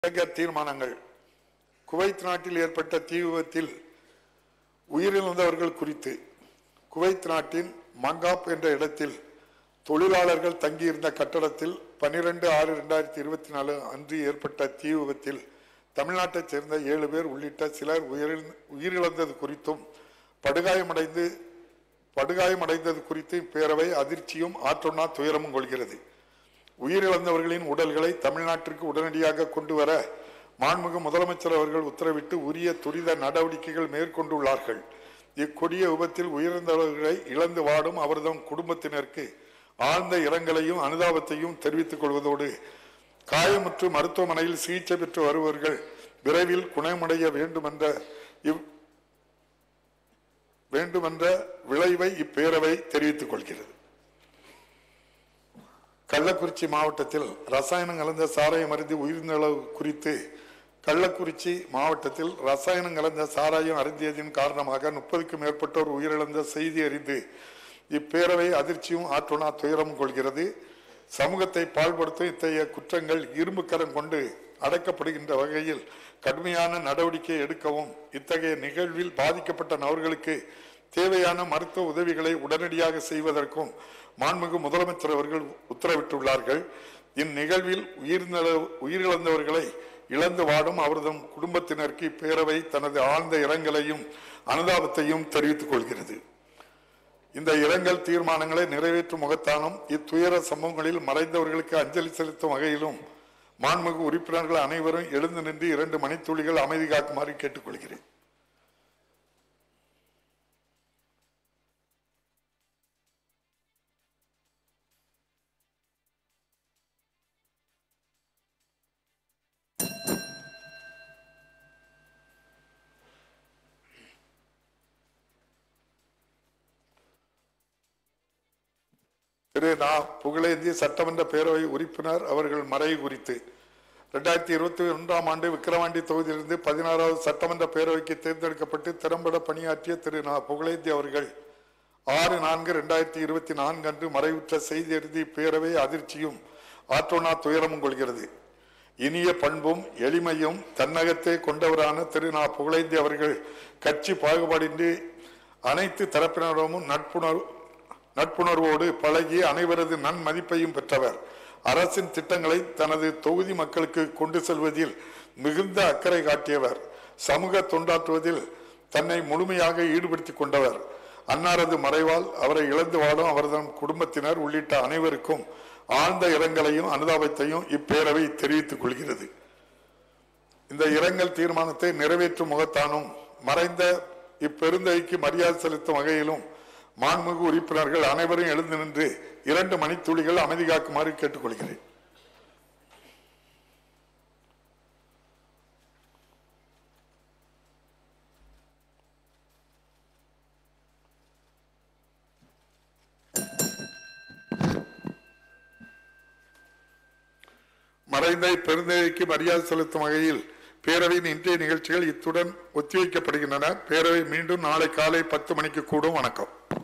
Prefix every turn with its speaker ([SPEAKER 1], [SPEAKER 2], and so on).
[SPEAKER 1] இலங்கை தீர்மானங்கள் குவைத் நாட்டில் ஏற்பட்ட தீ விபத்தில் உயிரிழந்தவர்கள் குறித்து குவைத் நாட்டின் மங்காப் என்ற இடத்தில் தொழிலாளர்கள் தங்கியிருந்த கட்டடத்தில் பன்னிரண்டு ஆறு ரெண்டாயிரத்தி இருபத்தி நாலு அன்று ஏற்பட்ட தீ விபத்தில் தமிழ்நாட்டைச் சேர்ந்த ஏழு பேர் உள்ளிட்ட சிலர் உயிரிழந்த உயிரிழந்தது குறித்தும் படுகாயமடைந்து படுகாயமடைந்தது குறித்து பேரவை அதிர்ச்சியும் ஆற்றொன்னா துயரமும் கொள்கிறது உயிரிழந்தவர்களின் உடல்களை தமிழ்நாட்டிற்கு உடனடியாக கொண்டு வர மாண்புமிகு முதலமைச்சர் அவர்கள் உத்தரவிட்டு உரிய துரித நடவடிக்கைகள் மேற்கொண்டுள்ளார்கள் இக்கொடிய விபத்தில் உயிரிழந்தவர்களை இழந்து வாடும் அவர்தம் குடும்பத்தினருக்கு ஆழ்ந்த இரங்கலையும் அனுதாபத்தையும் தெரிவித்துக் கொள்வதோடு காயமுற்று மருத்துவமனையில் சிகிச்சை பெற்று வருபவர்கள் விரைவில் குணமடைய வேண்டுமென்ற இவ் வேண்டுமென்ற விளைவை இப்பேரவை தெரிவித்துக் கொள்கிறது கள்ளக்குறிச்சி மாவட்டத்தில் ரசாயனம் கலந்த சாராயம் அருந்தி உயிரிழந்தளவு குறித்து கள்ளக்குறிச்சி மாவட்டத்தில் ரசாயனம் கலந்த சாராயம் அருந்தியதின் காரணமாக முப்பதுக்கும் மேற்பட்டோர் உயிரிழந்த செய்தி அறிந்து இப்பேரவை அதிர்ச்சியும் ஆற்றுணா துயரம் கொள்கிறது சமூகத்தை பாழ்படுத்தும் இத்தகைய குற்றங்கள் இரும்பு கரம் கொண்டு அடக்கப்படுகின்ற வகையில் கடுமையான நடவடிக்கை எடுக்கவும் இத்தகைய நிகழ்வில் பாதிக்கப்பட்ட நபர்களுக்கு தேவையான மருத்துவ உதவிகளை உடனடியாக செய்வதற்கும் மாண்புமிகு முதலமைச்சர் அவர்கள் உத்தரவிட்டுள்ளார்கள் இந்நிகழ்வில் உயிர்நல உயிரிழந்தவர்களை இழந்து வாடும் அவரதும் குடும்பத்தினருக்கு இப்பேரவை தனது ஆழ்ந்த இரங்கலையும் அனுதாபத்தையும் தெரிவித்துக் கொள்கிறது இந்த இரங்கல் தீர்மானங்களை நிறைவேற்றும் முகத்தானும் இத்துயர சம்பவங்களில் மறைந்தவர்களுக்கு அஞ்சலி செலுத்தும் வகையிலும் மாண்புமிகு உறுப்பினர்கள் அனைவரும் எழுந்து நின்று இரண்டு மணித்துளிகள் அமைதி காக்குமாறு கேட்டுக்கொள்கிறேன் திரு நா புகழேந்தி சட்டமன்ற பேரவை உறுப்பினர் அவர்கள் மறைவு குறித்து ரெண்டாயிரத்தி இருபத்தி ஒன்றாம் ஆண்டு விக்கிரவாண்டி தொகுதியிலிருந்து பதினாறாவது சட்டமன்ற பேரவைக்கு தேர்ந்தெடுக்கப்பட்டு திறம்பட பணியாற்றிய திரு நா புகழேந்தி அவர்கள் ஆறு நான்கு ரெண்டாயிரத்தி இருபத்தி நான்கு அன்று மறைவுற்ற செய்தி அறிந்து பேரவை அதிர்ச்சியும் ஆற்றோனா துயரமும் கொள்கிறது இனிய பண்பும் எளிமையும் தன்னகத்தே கொண்டவரான திரு நா புகழேந்தி அவர்கள் கட்சி பாகுபாடின்றி அனைத்து தரப்பினரிடமும் நட்புணர்வு நட்புணர்வோடு பழகி அனைவரது நன்மதிப்பையும் பெற்றவர் அரசின் திட்டங்களை தனது தொகுதி மக்களுக்கு கொண்டு செல்வதில் மிகுந்த அக்கறை காட்டியவர் சமூக தொண்டாற்றுவதில் தன்னை முழுமையாக ஈடுபடுத்திக் கொண்டவர் அன்னாரது மறைவால் அவரை இழந்து வாடும் அவரது குடும்பத்தினர் உள்ளிட்ட அனைவருக்கும் ஆழ்ந்த இரங்கலையும் அனுதாபத்தையும் இப்பேரவை தெரிவித்துக் கொள்கிறது இந்த இரங்கல் தீர்மானத்தை நிறைவேற்றும் முகத்தானும் மறைந்த இப்பெருந்தகைக்கு மரியாதை செலுத்தும் வகையிலும் மாண்புமிகு உறுப்பினர்கள் அனைவரும் எழுந்து நின்று இரண்டு மணித்துளிகள் அமைதி காக்குமாறு கேட்டுக்கொள்கிறேன் மறைந்த பெருந்தகைக்கு மரியாதை செலுத்தும் வகையில் பேரவையின் இன்றைய நிகழ்ச்சிகள் இத்துடன் ஒத்திவைக்கப்படுகின்றன பேரவை மீண்டும் நாளை காலை பத்து மணிக்கு கூடும் வணக்கம்